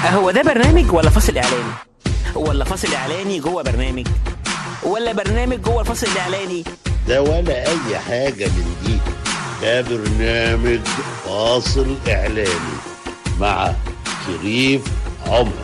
هو ده برنامج ولا فاصل اعلاني ولا فاصل اعلاني جوه برنامج ولا برنامج جوه الفاصل الاعلاني ده ولا اي حاجة من دي ده برنامج فاصل اعلاني مع شريف عمر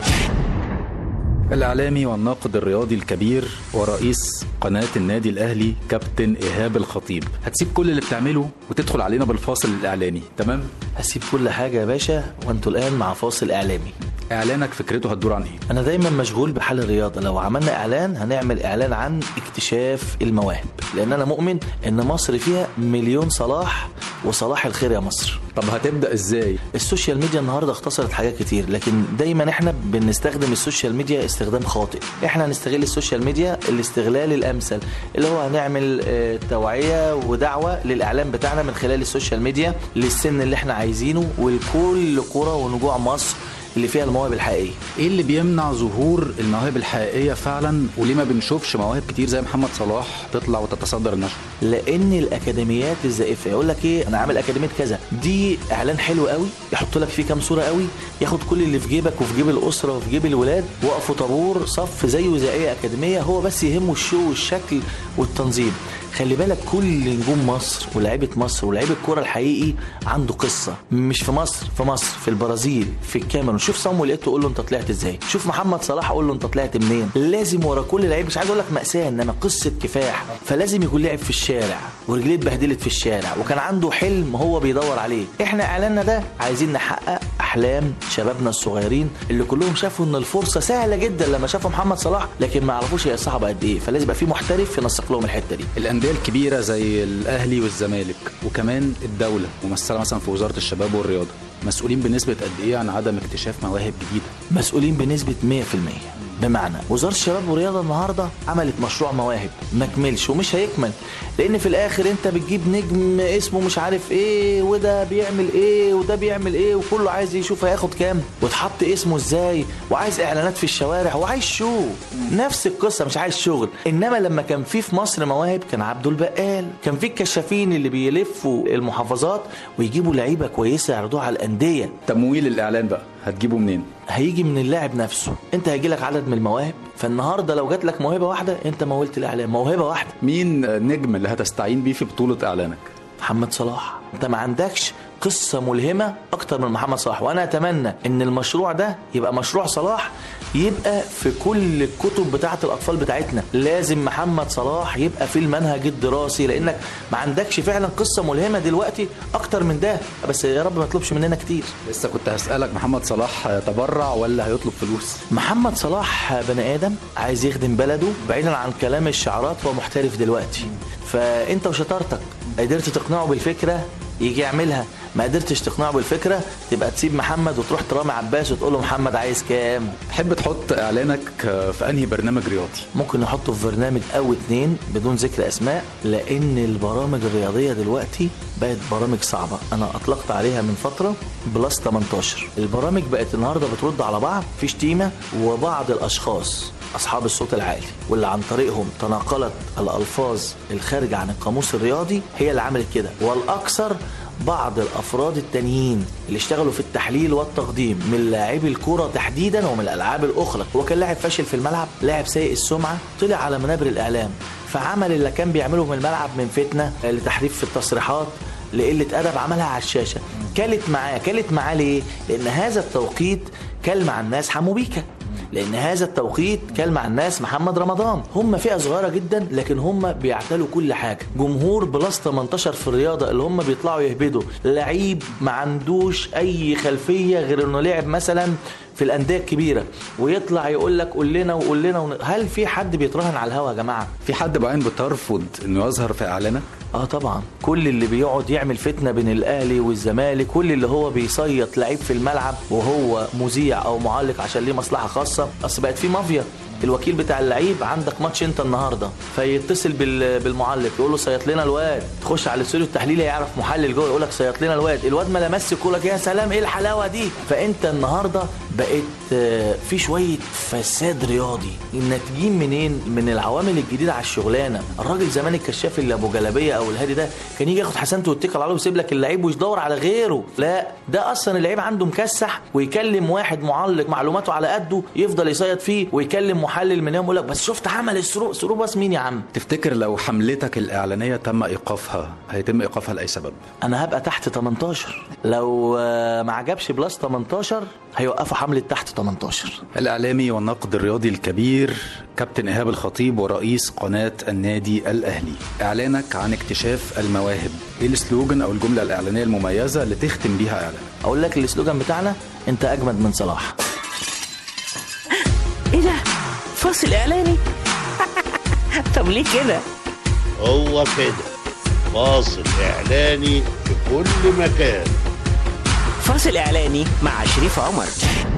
الإعلامي والناقد الرياضي الكبير ورئيس قناة النادي الأهلي كابتن إيهاب الخطيب هتسيب كل اللي بتعمله وتدخل علينا بالفاصل الإعلاني تمام؟ هسيب كل حاجة يا باشا وانتوا الآن مع فاصل إعلامي إعلانك فكرته هتدور عن إيه؟ أنا دايما مشغول بحال الرياضة لو عملنا إعلان هنعمل إعلان عن اكتشاف المواهب لأن أنا مؤمن إن مصر فيها مليون صلاح وصلاح الخير يا مصر طب هتبدأ إزاي؟ السوشيال ميديا النهارده اختصرت حاجات كتير لكن دايما احنا بنستخدم السوشيال ميديا استخدام خاطئ احنا هنستغل السوشيال ميديا الاستغلال الامثل اللي هو هنعمل آه، توعيه ودعوه للاعلام بتاعنا من خلال السوشيال ميديا للسن اللي احنا عايزينه ولكل قرى ونجوع مصر اللي فيها المواهب الحقيقيه إيه اللي بيمنع ظهور المواهب الحقيقية فعلا وليه ما بنشوفش مواهب كتير زي محمد صلاح تطلع وتتصدر النشر؟ لان الاكاديميات الزائفه يقول لك ايه انا عامل اكاديميه كذا دي اعلان حلو قوي يحط لك فيه كام صوره قوي ياخد كل اللي في جيبك وفي جيب الاسره وفي جيب الولاد وقفوا طابور صف زيه زي اي اكاديميه هو بس يهمه الشو والشكل والتنظيم خلي بالك كل نجوم مصر ولاعيبه مصر ولاعيبه الكوره الحقيقي عنده قصه مش في مصر في مصر في البرازيل في الكاميرون شوف صامويل ايتو قول له انت طلعت ازاي شوف محمد صلاح قول له انت طلعت منين لازم ورا كل لعيب مش عايز اقول لك ماساه انما قصه كفاح فلازم يكون لعب في الشارع ورجليه اتبهدلت في الشارع وكان عنده حلم هو بيدور عليه احنا اعلاننا ده عايزين نحقق احلام شبابنا الصغيرين اللي كلهم شافوا ان الفرصه سهله جدا لما شافوا محمد صلاح لكن ما يعرفوش هي صعبه قد ايه فلازم يبقى في محترف ينسق لهم الحته دي الأندية الكبيرة زي الأهلي والزمالك وكمان الدولة ممثلة مثلا في وزارة الشباب والرياضة مسؤولين بنسبة قد إيه عن عدم اكتشاف مواهب جديدة؟ مسؤولين بنسبة 100% بمعنى وزارة الشباب والرياضة النهاردة عملت مشروع مواهب ما كملش ومش هيكمل لأن في الآخر أنت بتجيب نجم اسمه مش عارف إيه وده بيعمل إيه وده بيعمل إيه وكله عايز يشوف هياخد كام وتحط اسمه إزاي وعايز إعلانات في الشوارع وعايز شو نفس القصة مش عايز شغل إنما لما كان في في مصر مواهب كان عبده البقال كان في الكشافين اللي بيلفوا المحافظات ويجيبوا لعيبة كويسة يعرضوها على الأندية تمويل الإعلان بقى هتجيبه منين؟ هيجي من اللاعب نفسه انت هيجي لك عدد من المواهب فالنهارده لو جات لك موهبه واحده انت مولت الاعلام موهبه واحده مين النجم اللي هتستعين بيه في بطولة إعلانك؟ محمد صلاح انت ما عندكش قصه ملهمه اكتر من محمد صلاح وانا اتمنى ان المشروع ده يبقى مشروع صلاح يبقى في كل الكتب بتاعه الاطفال بتاعتنا لازم محمد صلاح يبقى في المنهج الدراسي لانك ما عندكش فعلا قصه ملهمه دلوقتي اكتر من ده بس يا رب ما يطلبش مننا كتير لسه كنت هسألك محمد صلاح هيتبرع ولا هيطلب فلوس؟ محمد صلاح بني ادم عايز يخدم بلده بعيدا عن كلام الشعارات هو محترف دلوقتي فانت وشطارتك قدرت تقنعه بالفكره يجي يعملها ما قدرتش تقنعه بالفكره تبقى تسيب محمد وتروح ترامي عباس وتقول له محمد عايز كام تحب تحط إعلانك في أنهي برنامج رياضي؟ ممكن نحطه في برنامج او اتنين بدون ذكر اسماء لان البرامج الرياضيه دلوقتي بقت برامج صعبه انا اطلقت عليها من فتره بلس 18 البرامج بقت النهارده بترد على بعض في شتيمه وبعض الاشخاص اصحاب الصوت العالي واللي عن طريقهم تناقلت الالفاظ الخارجه عن القاموس الرياضي هي اللي عملت كده والاكثر بعض الافراد التانيين اللي اشتغلوا في التحليل والتقديم من لاعبي الكره تحديدا ومن الالعاب الاخرى هو كان لاعب فاشل في الملعب لاعب سيء السمعه طلع على منابر الاعلام فعمل اللي كان بيعمله في الملعب من فتنه لتحريف في التصريحات لقله ادب عملها على الشاشه كلت معاه كلت معاه ليه لان هذا التوقيت كل مع الناس حمو بيكا لان هذا التوقيت كان مع الناس محمد رمضان هم فئه صغيره جدا لكن هم بيعتلوا كل حاجه جمهور بلس 18 في الرياضه اللي هم بيطلعوا يهبدوا لعيب ما عندوش اي خلفيه غير انه لعب مثلا في الانديه الكبيره ويطلع يقول لك قول لنا وقول لنا ون... هل في حد بيتراهن على الهوا يا جماعه في حد بعين بترفض إنه يظهر في إعلانك؟ اه طبعا كل اللي بيقعد يعمل فتنه بين الاهلي والزمالك كل اللي هو بيصيط لعيب في الملعب وهو مذيع او معلق عشان ليه مصلحه خاصه اصل بقت في مافيا الوكيل بتاع اللعيب عندك ماتش انت النهارده فيتصل بال- بالمعلق يقول له صيط لنا الواد تخش على الاستوديو التحليلي يعرف محلل جوه يقول لك صيط لنا الواد الواد ما لمسك يقول لك يا سلام ايه الحلاوه دي فانت النهارده بقيت آه، في شويه فساد رياضي الناتجين منين من العوامل الجديده على الشغلانه الراجل زمان الكشاف اللي ابو جلابيه او الهادي ده كان يجي ياخد حسنته ويتكل عليه ويسيب لك اللعيب ويدور على غيره لا ده اصلا اللعيب عنده مكسح ويكلم واحد معلق معلوماته على قده يفضل يصيد فيه ويكلم محلل من يوم يقول لك بس شفت عمل السروق سروق بس مين يا عم تفتكر لو حملتك الإعلانية تم إيقافها هيتم إيقافها لأي سبب؟ انا هبقى تحت 18 لو آه، ما عجبش بلس 18 هيوقفوا حمله تحت 18 الإعلامي والناقد الرياضي الكبير كابتن إيهاب الخطيب ورئيس قناة النادي الأهلي إعلانك عن اكتشاف المواهب إيه السلوجن أو الجملة الإعلانية المميزة اللي تختم بيها إعلانك؟ اقول لك السلوجان بتاعنا انت اجمد من صلاح ايه ده فاصل اعلاني طب ليه كده هو كده فاصل إعلاني في كل مكان فاصل اعلاني مع شريف عمر